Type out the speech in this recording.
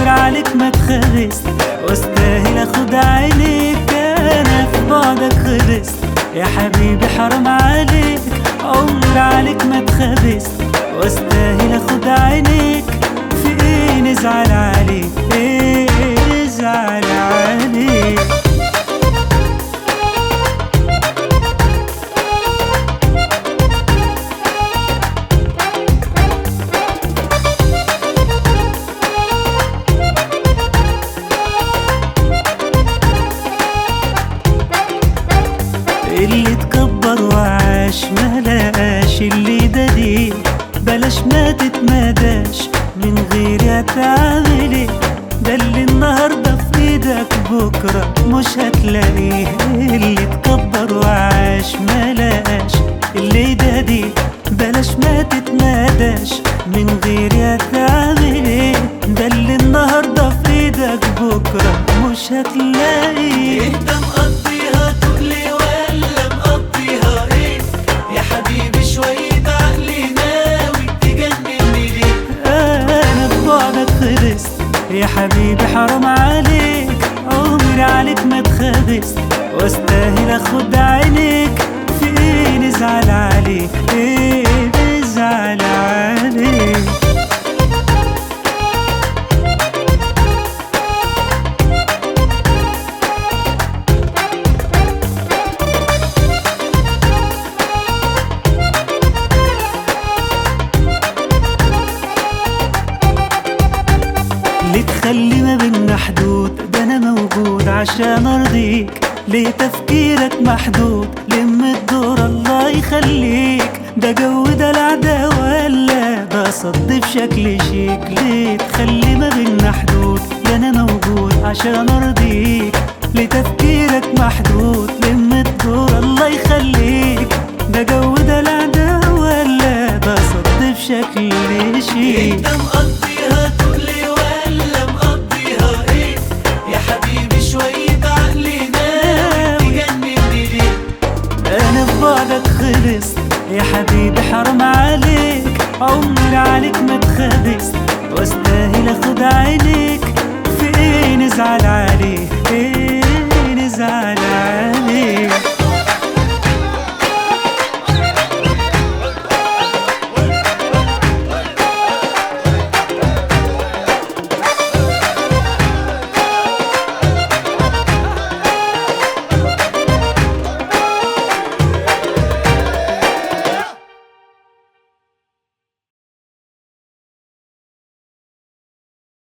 عمري عليك ما اتخبست واستاهل اخد عينيك انا في بعدك خلصت يا حبيبي حرام عليك عمري عليك ما اتخبست واستاهل اخد عينيك في ايه نزعل عليك ايه نزعل عليك اللي اتكبر وعاش ملاش اللي دليل بلاش ما تتمداش من غير هتعمل ايه ده اللي النهارده في ايدك بكره مش هتلاقيه اللي اتكبر وعاش ملاش اللي دليل بلاش ما تتمداش من غير هتعمل ايه ده اللي النهارده في ايدك بكره مش هتلاقيه انت مقضيها تقلي ولا مقضيها ايه يا حبيبي شوية عقلي ناوي تجنني ليه انا ببعدك خلصت يا حبيبي حرام عليك عمري عليك ما اتخبست واستاهل اخد عينيك في ايه نزعل عليك ايه نزعل عليك ليه تخلي ما بينا حدود ده انا موجود عشان ارضيك ليه تفكيرك محدود لم الدور الله يخليك ده جو ده العدا ولا ده صد بشكل شيك ليه تخلي ما بينا حدود ده انا موجود عشان ارضيك ليه تفكيرك محدود لم الدور الله يخليك ده جو ده العدا ولا ده صد بشكل شيك انت مقضيها تقلي ولا مقضيها ايه يا حبيبي شوية عقلي ناوي تجنني ليه انا في بعدك خلصت يا حبيبي حرام عليك عمري عليك ما اتخبست واستاهل اخد عينيك في ايه نزعل عليه ايه نزعل عليه